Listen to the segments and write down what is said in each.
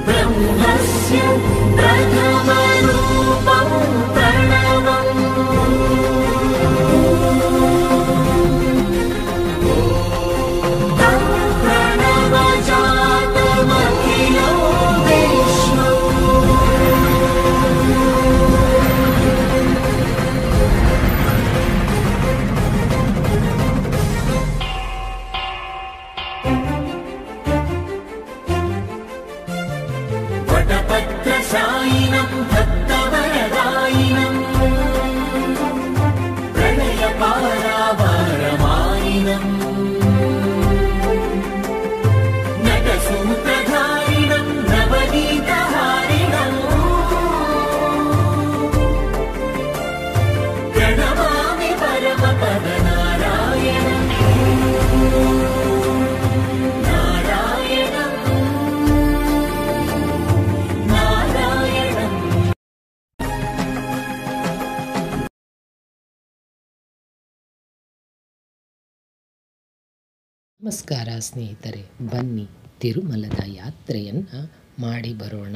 ब्रह्मस्य प्रथमरूपं प्रणवम् तं प्रणवजातमखिलो विश्वम् वटपत्रशायिनं भक्तवरदायिनम् प्रणयपारावारमायिनम् नटसूत्रधारिणं नवनीतहारिणम् प्रणमामि परमपदनारायणम् नारायणम् नारायणम् ನಮಸ್ಕಾರ ಸ್ನೇಹಿತರೆ ಬನ್ನಿ ತಿರುಮಲದ ಯಾತ್ರೆಯನ್ನು ಮಾಡಿ ಬರೋಣ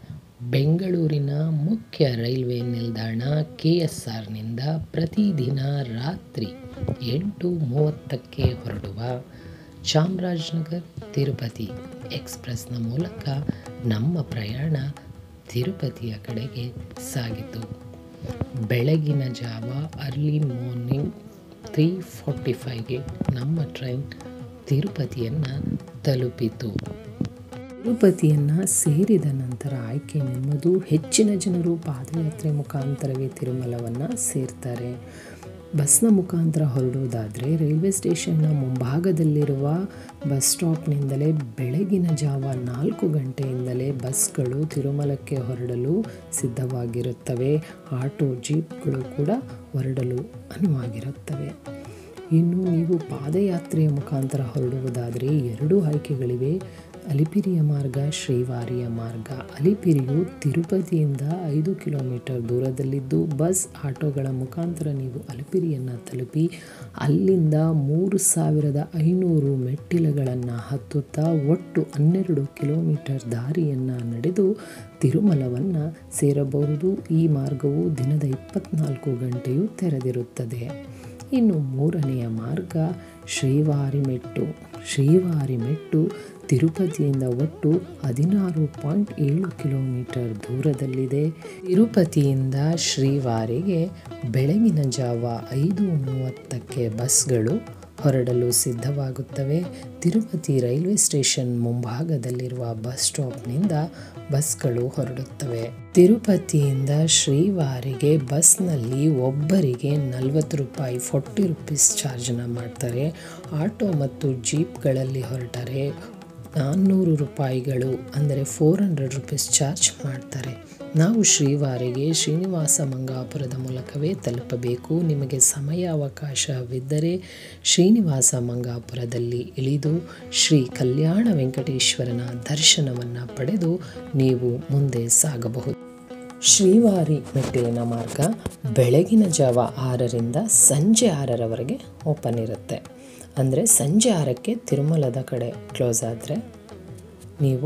ಬೆಂಗಳೂರಿನ ಮುಖ್ಯ ರೈಲ್ವೆ ನಿಲ್ದಾಣ ಕೆ ಎಸ್ ಆರ್ನಿಂದ ಪ್ರತಿದಿನ ರಾತ್ರಿ ಎಂಟು ಮೂವತ್ತಕ್ಕೆ ಹೊರಡುವ ಚಾಮರಾಜನಗರ್ ತಿರುಪತಿ ಎಕ್ಸ್ಪ್ರೆಸ್ನ ಮೂಲಕ ನಮ್ಮ ಪ್ರಯಾಣ ತಿರುಪತಿಯ ಕಡೆಗೆ ಸಾಗಿತು ಬೆಳಗಿನ ಜಾವ ಅರ್ಲಿ ಮಾರ್ನಿಂಗ್ ತ್ರೀ ಫಾರ್ಟಿ ಫೈವ್ಗೆ ನಮ್ಮ ಟ್ರೈನ್ ತಿರುಪತಿಯನ್ನು ತಲುಪಿತು ತಿರುಪತಿಯನ್ನು ಸೇರಿದ ನಂತರ ಆಯ್ಕೆ ನಿಮ್ಮದು ಹೆಚ್ಚಿನ ಜನರು ಪಾದಯಾತ್ರೆ ಮುಖಾಂತರವೇ ತಿರುಮಲವನ್ನು ಸೇರ್ತಾರೆ ಬಸ್ನ ಮುಖಾಂತರ ಹೊರಡುವುದಾದರೆ ರೈಲ್ವೆ ಸ್ಟೇಷನ್ನ ಮುಂಭಾಗದಲ್ಲಿರುವ ಬಸ್ ಸ್ಟಾಪ್ನಿಂದಲೇ ಬೆಳಗಿನ ಜಾವ ನಾಲ್ಕು ಗಂಟೆಯಿಂದಲೇ ಬಸ್ಗಳು ತಿರುಮಲಕ್ಕೆ ಹೊರಡಲು ಸಿದ್ಧವಾಗಿರುತ್ತವೆ ಆಟೋ ಜೀಪ್ಗಳು ಕೂಡ ಹೊರಡಲು ಅನುವಾಗಿರುತ್ತವೆ ಇನ್ನು ನೀವು ಪಾದಯಾತ್ರೆಯ ಮುಖಾಂತರ ಹೊರಡುವುದಾದರೆ ಎರಡು ಆಯ್ಕೆಗಳಿವೆ ಅಲಿಪಿರಿಯ ಮಾರ್ಗ ಶ್ರೀವಾರಿಯ ಮಾರ್ಗ ಅಲಿಪಿರಿಯು ತಿರುಪತಿಯಿಂದ ಐದು ಕಿಲೋಮೀಟರ್ ದೂರದಲ್ಲಿದ್ದು ಬಸ್ ಆಟೋಗಳ ಮುಖಾಂತರ ನೀವು ಅಲಿಪಿರಿಯನ್ನು ತಲುಪಿ ಅಲ್ಲಿಂದ ಮೂರು ಸಾವಿರದ ಐನೂರು ಮೆಟ್ಟಿಲುಗಳನ್ನು ಹತ್ತುತ್ತಾ ಒಟ್ಟು ಹನ್ನೆರಡು ಕಿಲೋಮೀಟರ್ ದಾರಿಯನ್ನು ನಡೆದು ತಿರುಮಲವನ್ನು ಸೇರಬಹುದು ಈ ಮಾರ್ಗವು ದಿನದ ಇಪ್ಪತ್ನಾಲ್ಕು ಗಂಟೆಯೂ ತೆರೆದಿರುತ್ತದೆ ಇನ್ನು ಮೂರನೆಯ ಮಾರ್ಗ ಶ್ರೀವಾರಿಮೆಟ್ಟು ಶ್ರೀವಾರಿಮೆಟ್ಟು ತಿರುಪತಿಯಿಂದ ಒಟ್ಟು ಹದಿನಾರು ಪಾಯಿಂಟ್ ಏಳು ಕಿಲೋಮೀಟರ್ ದೂರದಲ್ಲಿದೆ ತಿರುಪತಿಯಿಂದ ಶ್ರೀವಾರಿಗೆ ಬೆಳಗಿನ ಜಾವ ಐದು ಮೂವತ್ತಕ್ಕೆ ಬಸ್ಗಳು ಹೊರಡಲು ಸಿದ್ಧವಾಗುತ್ತವೆ ತಿರುಪತಿ ರೈಲ್ವೆ ಸ್ಟೇಷನ್ ಮುಂಭಾಗದಲ್ಲಿರುವ ಬಸ್ ಸ್ಟಾಪ್ನಿಂದ ಬಸ್ಗಳು ಹೊರಡುತ್ತವೆ ತಿರುಪತಿಯಿಂದ ಶ್ರೀವಾರಿಗೆ ಬಸ್ನಲ್ಲಿ ಒಬ್ಬರಿಗೆ ನಲವತ್ತು ರೂಪಾಯಿ ಫೋರ್ಟಿ ರುಪೀಸ್ ಚಾರ್ಜನ್ನು ಮಾಡ್ತಾರೆ ಆಟೋ ಮತ್ತು ಜೀಪ್ಗಳಲ್ಲಿ ಹೊರಟರೆ ನಾನ್ನೂರು ರೂಪಾಯಿಗಳು ಅಂದರೆ ಫೋರ್ ಹಂಡ್ರೆಡ್ ರುಪೀಸ್ ಚಾರ್ಜ್ ಮಾಡ್ತಾರೆ ನಾವು ಶ್ರೀವಾರಿಗೆ ಶ್ರೀನಿವಾಸ ಮಂಗಾಪುರದ ಮೂಲಕವೇ ತಲುಪಬೇಕು ನಿಮಗೆ ಸಮಯ ಅವಕಾಶವಿದ್ದರೆ ಶ್ರೀನಿವಾಸ ಮಂಗಾಪುರದಲ್ಲಿ ಇಳಿದು ಶ್ರೀ ಕಲ್ಯಾಣ ವೆಂಕಟೇಶ್ವರನ ದರ್ಶನವನ್ನು ಪಡೆದು ನೀವು ಮುಂದೆ ಸಾಗಬಹುದು ಶ್ರೀವಾರಿ ಮೆಟ್ಟಿಲಿನ ಮಾರ್ಗ ಬೆಳಗಿನ ಜಾವ ಆರರಿಂದ ಸಂಜೆ ಆರರವರೆಗೆ ಓಪನ್ ಇರುತ್ತೆ ಅಂದರೆ ಸಂಜೆ ಆರಕ್ಕೆ ತಿರುಮಲದ ಕಡೆ ಕ್ಲೋಸ್ ಆದರೆ ನೀವು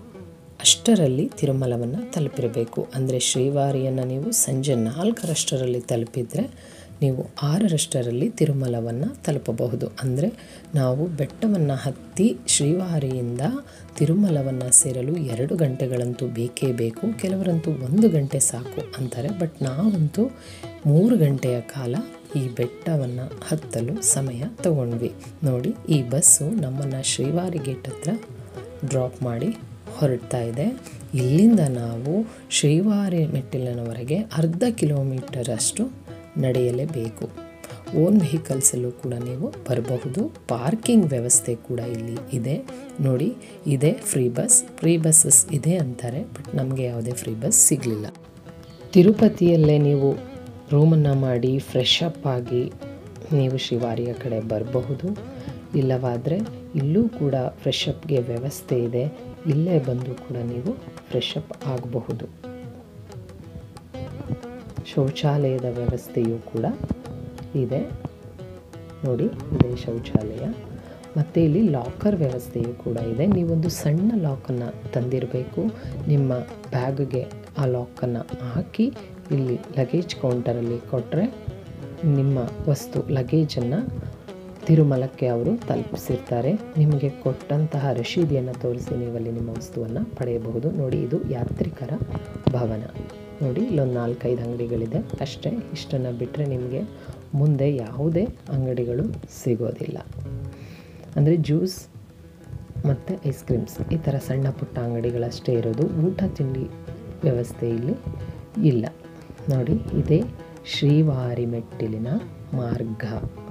ಅಷ್ಟರಲ್ಲಿ ತಿರುಮಲವನ್ನು ತಲುಪಿರಬೇಕು ಅಂದರೆ ಶ್ರೀವಾರಿಯನ್ನು ನೀವು ಸಂಜೆ ನಾಲ್ಕರಷ್ಟರಲ್ಲಿ ತಲುಪಿದರೆ ನೀವು ಆರರಷ್ಟರಲ್ಲಿ ತಿರುಮಲವನ್ನು ತಲುಪಬಹುದು ಅಂದರೆ ನಾವು ಬೆಟ್ಟವನ್ನು ಹತ್ತಿ ಶ್ರೀವಾರಿಯಿಂದ ತಿರುಮಲವನ್ನು ಸೇರಲು ಎರಡು ಗಂಟೆಗಳಂತೂ ಬೇಕೇ ಬೇಕು ಕೆಲವರಂತೂ ಒಂದು ಗಂಟೆ ಸಾಕು ಅಂತಾರೆ ಬಟ್ ನಾವಂತೂ ಮೂರು ಗಂಟೆಯ ಕಾಲ ಈ ಬೆಟ್ಟವನ್ನು ಹತ್ತಲು ಸಮಯ ತಗೊಂಡ್ವಿ ನೋಡಿ ಈ ಬಸ್ಸು ನಮ್ಮನ್ನು ಶ್ರೀವಾರಿ ಗೇಟ್ ಹತ್ರ ಡ್ರಾಪ್ ಮಾಡಿ ಹೊರಡ್ತಾ ಇದೆ ಇಲ್ಲಿಂದ ನಾವು ಶ್ರೀವಾರಿ ಮೆಟ್ಟಿಲಿನವರೆಗೆ ಅರ್ಧ ಕಿಲೋಮೀಟರ್ ಅಷ್ಟು ನಡೆಯಲೇಬೇಕು ಓನ್ ವೆಹಿಕಲ್ಸಲ್ಲೂ ಕೂಡ ನೀವು ಬರಬಹುದು ಪಾರ್ಕಿಂಗ್ ವ್ಯವಸ್ಥೆ ಕೂಡ ಇಲ್ಲಿ ಇದೆ ನೋಡಿ ಇದೆ ಫ್ರೀ ಬಸ್ ಫ್ರೀ ಬಸ್ಸಸ್ ಇದೆ ಅಂತಾರೆ ಬಟ್ ನಮಗೆ ಯಾವುದೇ ಫ್ರೀ ಬಸ್ ಸಿಗಲಿಲ್ಲ ತಿರುಪತಿಯಲ್ಲೇ ನೀವು ರೂಮನ್ನು ಮಾಡಿ ಫ್ರೆಶ್ ಅಪ್ ಆಗಿ ನೀವು ಶಿವಾರಿಯ ಕಡೆ ಬರಬಹುದು ಇಲ್ಲವಾದರೆ ಇಲ್ಲೂ ಕೂಡ ಫ್ರೆಶ್ ಅಪ್ಗೆ ವ್ಯವಸ್ಥೆ ಇದೆ ಇಲ್ಲೇ ಬಂದು ಕೂಡ ನೀವು ಫ್ರೆಶ್ ಅಪ್ ಆಗಬಹುದು ಶೌಚಾಲಯದ ವ್ಯವಸ್ಥೆಯೂ ಕೂಡ ಇದೆ ನೋಡಿ ಇದೇ ಶೌಚಾಲಯ ಮತ್ತು ಇಲ್ಲಿ ಲಾಕರ್ ವ್ಯವಸ್ಥೆಯು ಕೂಡ ಇದೆ ನೀವೊಂದು ಸಣ್ಣ ಲಾಕನ್ನು ತಂದಿರಬೇಕು ನಿಮ್ಮ ಬ್ಯಾಗ್ಗೆ ಆ ಲಾಕನ್ನು ಹಾಕಿ ಇಲ್ಲಿ ಲಗೇಜ್ ಕೌಂಟರಲ್ಲಿ ಕೊಟ್ಟರೆ ನಿಮ್ಮ ವಸ್ತು ಲಗೇಜನ್ನು ತಿರುಮಲಕ್ಕೆ ಅವರು ತಲುಪಿಸಿರ್ತಾರೆ ನಿಮಗೆ ಕೊಟ್ಟಂತಹ ರಶೀದಿಯನ್ನು ತೋರಿಸಿ ನೀವಲ್ಲಿ ನಿಮ್ಮ ವಸ್ತುವನ್ನು ಪಡೆಯಬಹುದು ನೋಡಿ ಇದು ಯಾತ್ರಿಕರ ಭವನ ನೋಡಿ ಇಲ್ಲೊಂದು ನಾಲ್ಕೈದು ಅಂಗಡಿಗಳಿದೆ ಅಷ್ಟೇ ಇಷ್ಟನ್ನು ಬಿಟ್ಟರೆ ನಿಮಗೆ ಮುಂದೆ ಯಾವುದೇ ಅಂಗಡಿಗಳು ಸಿಗೋದಿಲ್ಲ ಅಂದರೆ ಜ್ಯೂಸ್ ಮತ್ತು ಐಸ್ ಕ್ರೀಮ್ಸ್ ಈ ಥರ ಸಣ್ಣ ಪುಟ್ಟ ಅಂಗಡಿಗಳಷ್ಟೇ ಇರೋದು ಊಟ ತಿಂಡಿ ವ್ಯವಸ್ಥೆ ಇಲ್ಲಿ ಇಲ್ಲ ನೋಡಿ ಇದೇ ಶ್ರೀವಾರಿ ಮೆಟ್ಟಿಲಿನ ಮಾರ್ಗ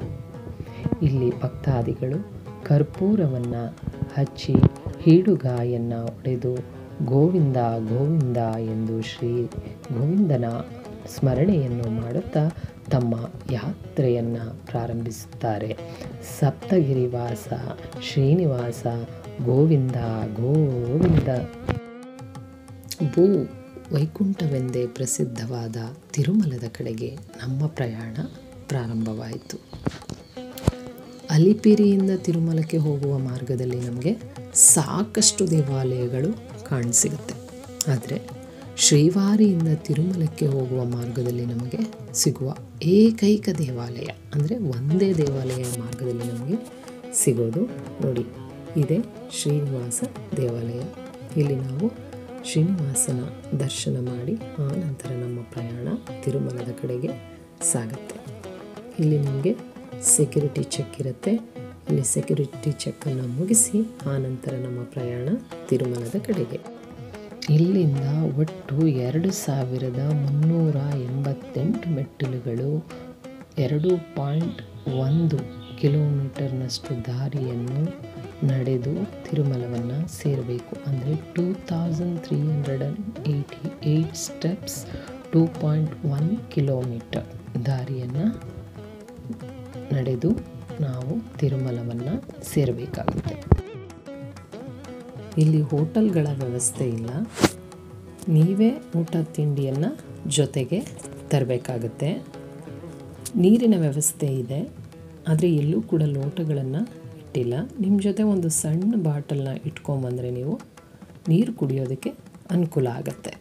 ಇಲ್ಲಿ ಭಕ್ತಾದಿಗಳು ಕರ್ಪೂರವನ್ನು ಹಚ್ಚಿ ಹೀಡುಗಾಯನ್ನು ಹೊಡೆದು ಗೋವಿಂದ ಗೋವಿಂದ ಎಂದು ಶ್ರೀ ಗೋವಿಂದನ ಸ್ಮರಣೆಯನ್ನು ಮಾಡುತ್ತಾ ತಮ್ಮ ಯಾತ್ರೆಯನ್ನು ಪ್ರಾರಂಭಿಸುತ್ತಾರೆ ಸಪ್ತಗಿರಿವಾಸ ಶ್ರೀನಿವಾಸ ಗೋವಿಂದ ಗೋವಿಂದ ಭೂ ವೈಕುಂಠವೆಂದೇ ಪ್ರಸಿದ್ಧವಾದ ತಿರುಮಲದ ಕಡೆಗೆ ನಮ್ಮ ಪ್ರಯಾಣ ಪ್ರಾರಂಭವಾಯಿತು ಅಲಿಪಿರಿಯಿಂದ ತಿರುಮಲಕ್ಕೆ ಹೋಗುವ ಮಾರ್ಗದಲ್ಲಿ ನಮಗೆ ಸಾಕಷ್ಟು ದೇವಾಲಯಗಳು ಕಾಣಸಿಗುತ್ತೆ ಆದರೆ ಶ್ರೀವಾರಿಯಿಂದ ತಿರುಮಲಕ್ಕೆ ಹೋಗುವ ಮಾರ್ಗದಲ್ಲಿ ನಮಗೆ ಸಿಗುವ ಏಕೈಕ ದೇವಾಲಯ ಅಂದರೆ ಒಂದೇ ದೇವಾಲಯ ಮಾರ್ಗದಲ್ಲಿ ನಮಗೆ ಸಿಗೋದು ನೋಡಿ ಇದೆ ಶ್ರೀನಿವಾಸ ದೇವಾಲಯ ಇಲ್ಲಿ ನಾವು ಶ್ರೀನಿವಾಸನ ದರ್ಶನ ಮಾಡಿ ಆ ನಂತರ ನಮ್ಮ ಪ್ರಯಾಣ ತಿರುಮಲದ ಕಡೆಗೆ ಸಾಗುತ್ತೆ ಇಲ್ಲಿ ನಿಮಗೆ ಸೆಕ್ಯೂರಿಟಿ ಚೆಕ್ ಇರುತ್ತೆ ಇಲ್ಲಿ ಸೆಕ್ಯೂರಿಟಿ ಚೆಕ್ಕನ್ನು ಮುಗಿಸಿ ಆ ನಂತರ ನಮ್ಮ ಪ್ರಯಾಣ ತಿರುಮಲದ ಕಡೆಗೆ ಇಲ್ಲಿಂದ ಒಟ್ಟು ಎರಡು ಸಾವಿರದ ಮುನ್ನೂರ ಎಂಬತ್ತೆಂಟು ಮೆಟ್ಟಿಲುಗಳು ಎರಡು ಪಾಯಿಂಟ್ ಒಂದು ಕಿಲೋಮೀಟರ್ನಷ್ಟು ದಾರಿಯನ್ನು ನಡೆದು ತಿರುಮಲವನ್ನು ಸೇರಬೇಕು ಅಂದರೆ two thousand three hundred and eighty eight steps two point one kilometre ದಾರಿಯನ್ನು ನಡೆದು ನಾವು ತಿರುಮಲವನ್ನು ಸೇರಬೇಕಾಗುತ್ತೆ ಇಲ್ಲಿ ಹೋಟೆಲ್ಗಳ ವ್ಯವಸ್ಥೆ ಇಲ್ಲ ನೀವೇ ಊಟ ತಿಂಡಿಯನ್ನು ಜೊತೆಗೆ ತರಬೇಕಾಗುತ್ತೆ ನೀರಿನ ವ್ಯವಸ್ಥೆ ಇದೆ ಆದರೆ ಎಲ್ಲೂ ಕೂಡ ಲೋಟಗಳನ್ನು ಇಟ್ಟಿಲ್ಲ ನಿಮ್ಮ ಜೊತೆ ಒಂದು ಸಣ್ಣ ಬಾಟಲ್ನ ಇಟ್ಕೊಂಬಂದರೆ ನೀವು ನೀರು ಕುಡಿಯೋದಕ್ಕೆ ಅನುಕೂಲ ಆಗುತ್ತೆ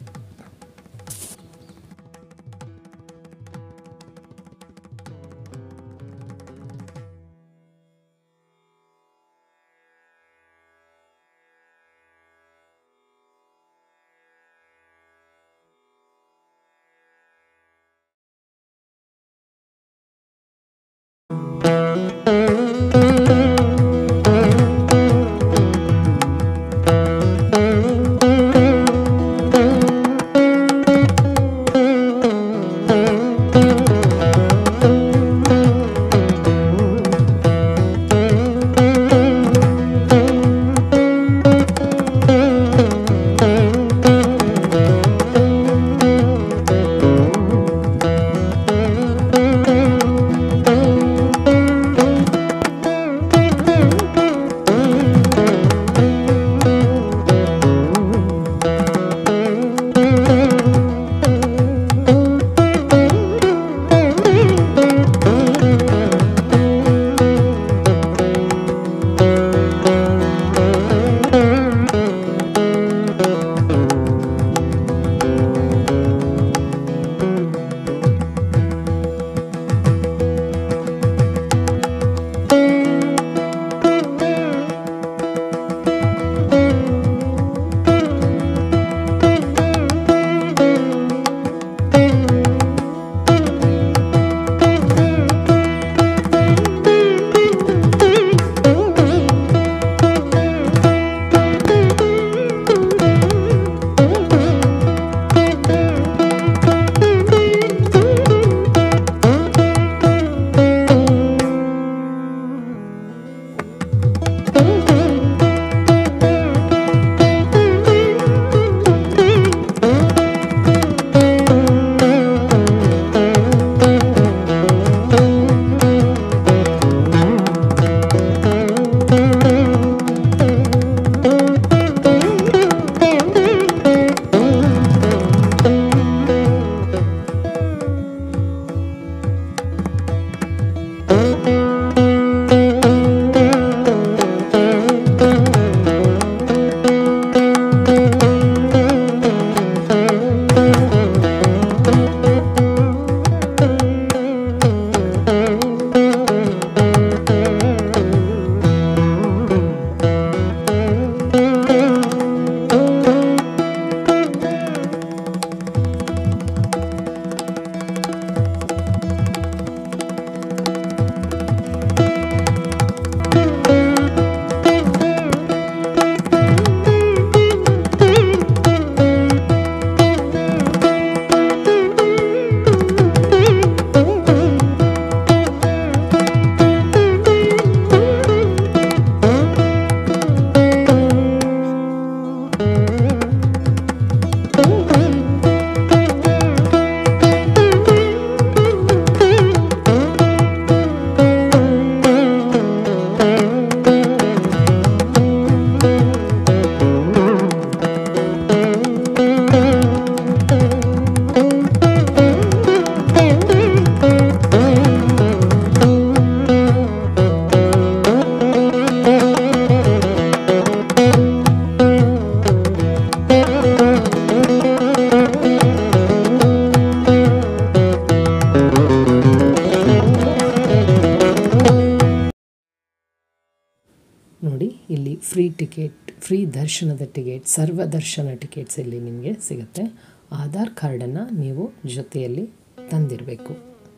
ಫ್ರೀ ದರ್ಶನದ ಟಿಕೆಟ್ ಸರ್ವ ದರ್ಶನ ಟಿಕೆಟ್ಸ್ ಇಲ್ಲಿ ನಿಮಗೆ ಸಿಗುತ್ತೆ ಆಧಾರ್ ಕಾರ್ಡನ್ನು ನೀವು ಜೊತೆಯಲ್ಲಿ ತಂದಿರಬೇಕು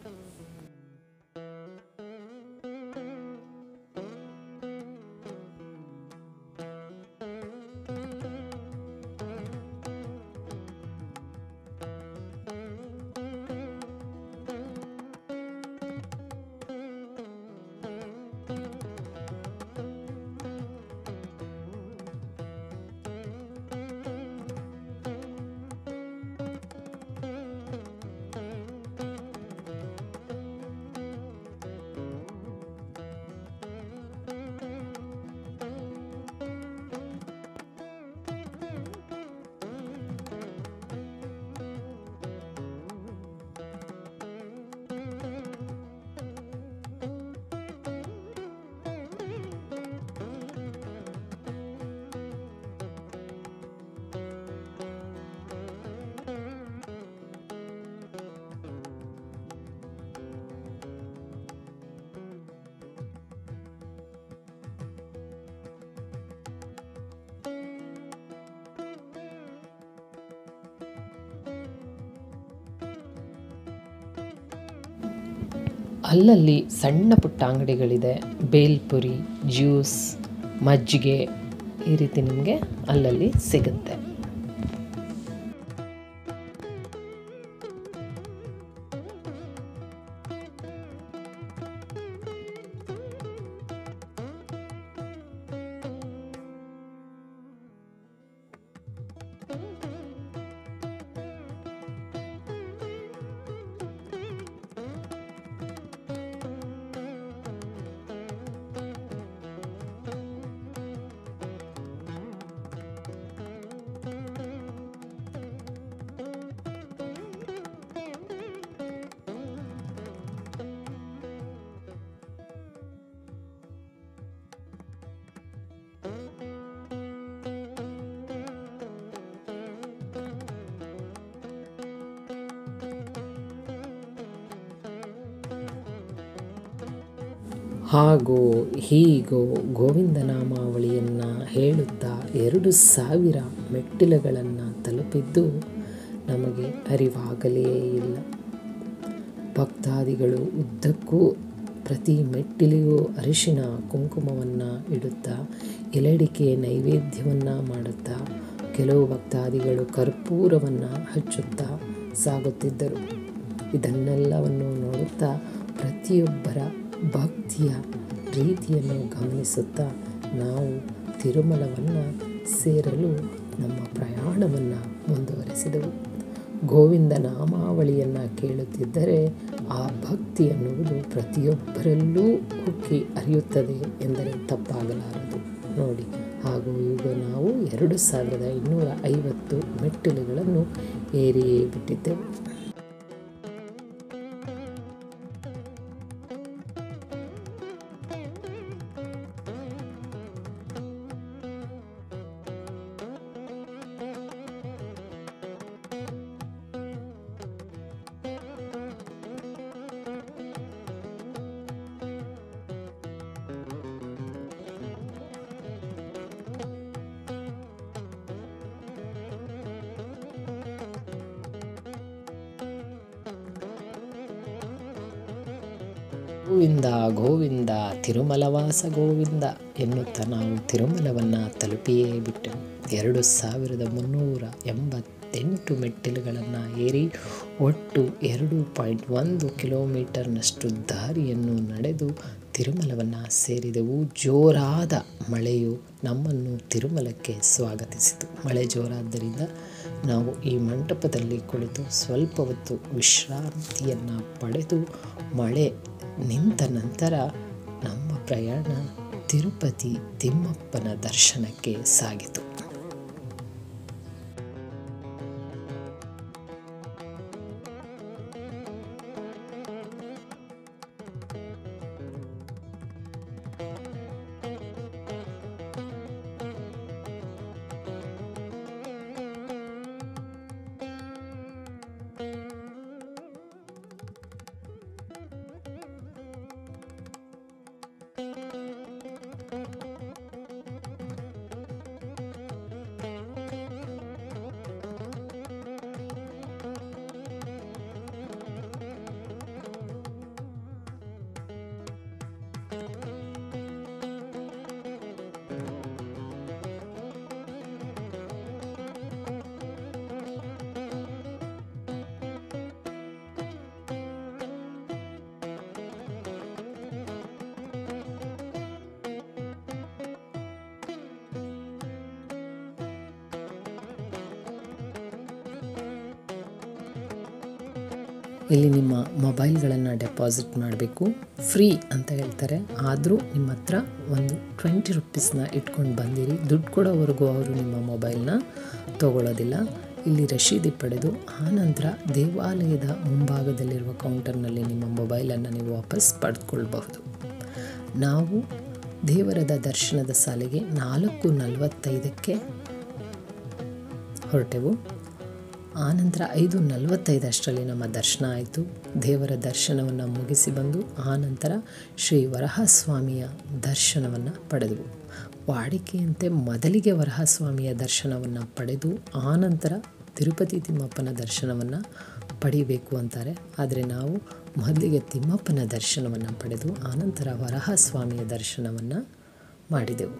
ಅಲ್ಲಲ್ಲಿ ಸಣ್ಣ ಪುಟ್ಟ ಅಂಗಡಿಗಳಿದೆ ಬೇಲ್ಪುರಿ ಜ್ಯೂಸ್ ಮಜ್ಜಿಗೆ ಈ ರೀತಿ ನಿಮಗೆ ಅಲ್ಲಲ್ಲಿ ಸಿಗುತ್ತೆ ಹಾಗೋ ಹೀಗೋ ಗೋವಿಂದ ನಾಮಾವಳಿಯನ್ನು ಹೇಳುತ್ತಾ ಎರಡು ಸಾವಿರ ಮೆಟ್ಟಿಲುಗಳನ್ನು ತಲುಪಿದ್ದು ನಮಗೆ ಅರಿವಾಗಲೇ ಇಲ್ಲ ಭಕ್ತಾದಿಗಳು ಉದ್ದಕ್ಕೂ ಪ್ರತಿ ಮೆಟ್ಟಿಲಿಗೂ ಅರಿಶಿನ ಕುಂಕುಮವನ್ನು ಇಡುತ್ತಾ ಎಲೆಡಿಕೆ ನೈವೇದ್ಯವನ್ನು ಮಾಡುತ್ತಾ ಕೆಲವು ಭಕ್ತಾದಿಗಳು ಕರ್ಪೂರವನ್ನು ಹಚ್ಚುತ್ತಾ ಸಾಗುತ್ತಿದ್ದರು ಇದನ್ನೆಲ್ಲವನ್ನು ನೋಡುತ್ತಾ ಪ್ರತಿಯೊಬ್ಬರ ಭಕ್ತಿಯ ರೀತಿಯನ್ನು ಗಮನಿಸುತ್ತಾ ನಾವು ತಿರುಮಲವನ್ನು ಸೇರಲು ನಮ್ಮ ಪ್ರಯಾಣವನ್ನು ಮುಂದುವರೆಸಿದೆವು ಗೋವಿಂದ ನಾಮಾವಳಿಯನ್ನು ಕೇಳುತ್ತಿದ್ದರೆ ಆ ಭಕ್ತಿ ಅನ್ನುವುದು ಪ್ರತಿಯೊಬ್ಬರಲ್ಲೂ ಉಕ್ಕಿ ಹರಿಯುತ್ತದೆ ಎಂದರೆ ತಪ್ಪಾಗಲಾರದು ನೋಡಿ ಹಾಗೂ ಈಗ ನಾವು ಎರಡು ಸಾವಿರದ ಇನ್ನೂರ ಐವತ್ತು ಮೆಟ್ಟಿಲುಗಳನ್ನು ಏರಿಯೇ ಬಿಟ್ಟಿದ್ದೆವು ಗೋವಿಂದ ಗೋವಿಂದ ತಿರುಮಲವಾಸ ಗೋವಿಂದ ಎನ್ನುತ್ತಾ ನಾವು ತಿರುಮಲವನ್ನು ತಲುಪಿಯೇ ಬಿಟ್ಟೆವು ಎರಡು ಸಾವಿರದ ಮುನ್ನೂರ ಎಂಬತ್ತೆಂಟು ಮೆಟ್ಟಿಲುಗಳನ್ನು ಏರಿ ಒಟ್ಟು ಎರಡು ಪಾಯಿಂಟ್ ಒಂದು ಕಿಲೋಮೀಟರ್ನಷ್ಟು ದಾರಿಯನ್ನು ನಡೆದು ತಿರುಮಲವನ್ನು ಸೇರಿದೆವು ಜೋರಾದ ಮಳೆಯು ನಮ್ಮನ್ನು ತಿರುಮಲಕ್ಕೆ ಸ್ವಾಗತಿಸಿತು ಮಳೆ ಜೋರಾದ್ದರಿಂದ ನಾವು ಈ ಮಂಟಪದಲ್ಲಿ ಕುಳಿತು ಸ್ವಲ್ಪ ಹೊತ್ತು ವಿಶ್ರಾಂತಿಯನ್ನು ಪಡೆದು ಮಳೆ ನಿಂತ ನಂತರ ನಮ್ಮ ಪ್ರಯಾಣ ತಿರುಪತಿ ತಿಮ್ಮಪ್ಪನ ದರ್ಶನಕ್ಕೆ ಸಾಗಿತು ಇಲ್ಲಿ ನಿಮ್ಮ ಮೊಬೈಲ್ಗಳನ್ನು ಡೆಪಾಸಿಟ್ ಮಾಡಬೇಕು ಫ್ರೀ ಅಂತ ಹೇಳ್ತಾರೆ ಆದರೂ ನಿಮ್ಮ ಹತ್ರ ಒಂದು ಟ್ವೆಂಟಿ ರುಪೀಸ್ನ ಇಟ್ಕೊಂಡು ಬಂದಿರಿ ದುಡ್ಡು ಕೊಡೋವರೆಗೂ ಅವರು ನಿಮ್ಮ ಮೊಬೈಲ್ನ ತಗೊಳ್ಳೋದಿಲ್ಲ ಇಲ್ಲಿ ರಶೀದಿ ಪಡೆದು ಆನಂತರ ದೇವಾಲಯದ ಮುಂಭಾಗದಲ್ಲಿರುವ ಕೌಂಟರ್ನಲ್ಲಿ ನಿಮ್ಮ ಮೊಬೈಲನ್ನು ನೀವು ವಾಪಸ್ ಪಡೆದುಕೊಳ್ಬಹುದು ನಾವು ದೇವರದ ದರ್ಶನದ ಸಾಲಿಗೆ ನಾಲ್ಕು ನಲವತ್ತೈದಕ್ಕೆ ಹೊರಟೆವು ಆನಂತರ ಐದು ನಲವತ್ತೈದಷ್ಟರಲ್ಲಿ ನಮ್ಮ ದರ್ಶನ ಆಯಿತು ದೇವರ ದರ್ಶನವನ್ನು ಮುಗಿಸಿ ಬಂದು ಆನಂತರ ಶ್ರೀ ವರಹಸ್ವಾಮಿಯ ದರ್ಶನವನ್ನು ಪಡೆದವು ವಾಡಿಕೆಯಂತೆ ಮೊದಲಿಗೆ ವರಹಸ್ವಾಮಿಯ ದರ್ಶನವನ್ನು ಪಡೆದು ಆನಂತರ ತಿರುಪತಿ ತಿಮ್ಮಪ್ಪನ ದರ್ಶನವನ್ನು ಪಡಿಬೇಕು ಅಂತಾರೆ ಆದರೆ ನಾವು ಮೊದಲಿಗೆ ತಿಮ್ಮಪ್ಪನ ದರ್ಶನವನ್ನು ಪಡೆದು ಆನಂತರ ವರಹಸ್ವಾಮಿಯ ದರ್ಶನವನ್ನು ಮಾಡಿದೆವು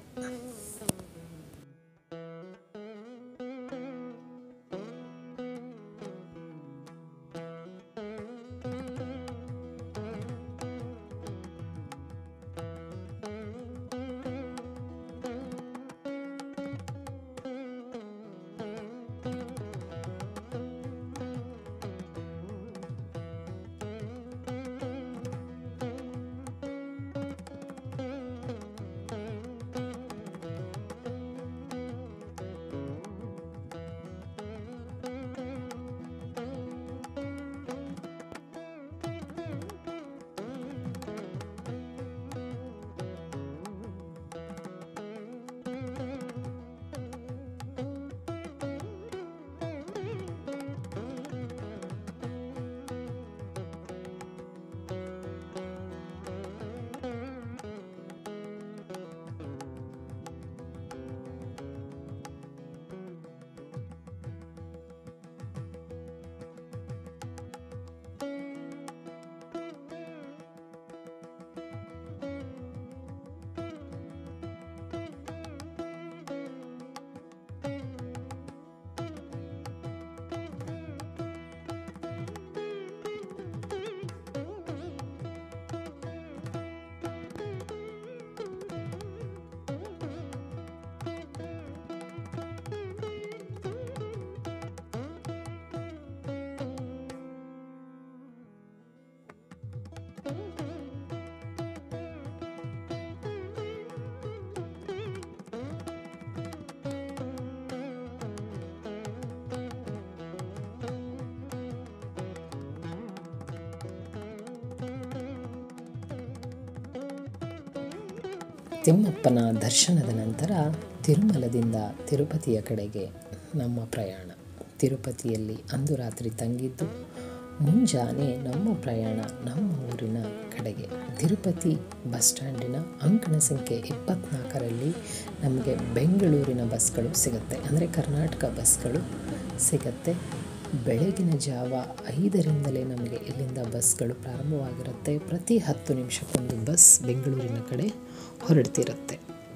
ತಿಮ್ಮಪ್ಪನ ದರ್ಶನದ ನಂತರ ತಿರುಮಲದಿಂದ ತಿರುಪತಿಯ ಕಡೆಗೆ ನಮ್ಮ ಪ್ರಯಾಣ ತಿರುಪತಿಯಲ್ಲಿ ಅಂದು ರಾತ್ರಿ ತಂಗಿದ್ದು ಮುಂಜಾನೆ ನಮ್ಮ ಪ್ರಯಾಣ ನಮ್ಮ ಊರಿನ ಕಡೆಗೆ ತಿರುಪತಿ ಬಸ್ ಸ್ಟ್ಯಾಂಡಿನ ಅಂಕಣ ಸಂಖ್ಯೆ ಇಪ್ಪತ್ತ್ನಾಲ್ಕರಲ್ಲಿ ನಮಗೆ ಬೆಂಗಳೂರಿನ ಬಸ್ಗಳು ಸಿಗುತ್ತೆ ಅಂದರೆ ಕರ್ನಾಟಕ ಬಸ್ಗಳು ಸಿಗುತ್ತೆ ಬೆಳಗಿನ ಜಾವ ಐದರಿಂದಲೇ ನಮಗೆ ಇಲ್ಲಿಂದ ಬಸ್ಗಳು ಪ್ರಾರಂಭವಾಗಿರುತ್ತೆ ಪ್ರತಿ ಹತ್ತು ನಿಮಿಷಕ್ಕೊಂದು ಬಸ್ ಬೆಂಗಳೂರಿನ ಕಡೆ ಹೊರಡ್ತಿರುತ್ತೆ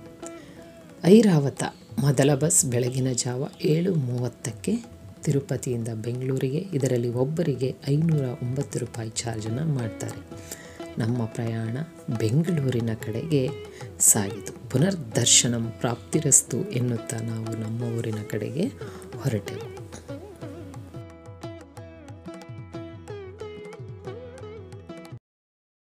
ಐರಾವತ ಮೊದಲ ಬಸ್ ಬೆಳಗಿನ ಜಾವ ಏಳು ಮೂವತ್ತಕ್ಕೆ ತಿರುಪತಿಯಿಂದ ಬೆಂಗಳೂರಿಗೆ ಇದರಲ್ಲಿ ಒಬ್ಬರಿಗೆ ಐನೂರ ಒಂಬತ್ತು ರೂಪಾಯಿ ಚಾರ್ಜನ್ನು ಮಾಡ್ತಾರೆ ನಮ್ಮ ಪ್ರಯಾಣ ಬೆಂಗಳೂರಿನ ಕಡೆಗೆ ಸಾಗಿತು ಪುನರ್ದರ್ಶನಂ ಪ್ರಾಪ್ತಿರಸ್ತು ಎನ್ನುತ್ತಾ ನಾವು ನಮ್ಮ ಊರಿನ ಕಡೆಗೆ ಹೊರಟೆವು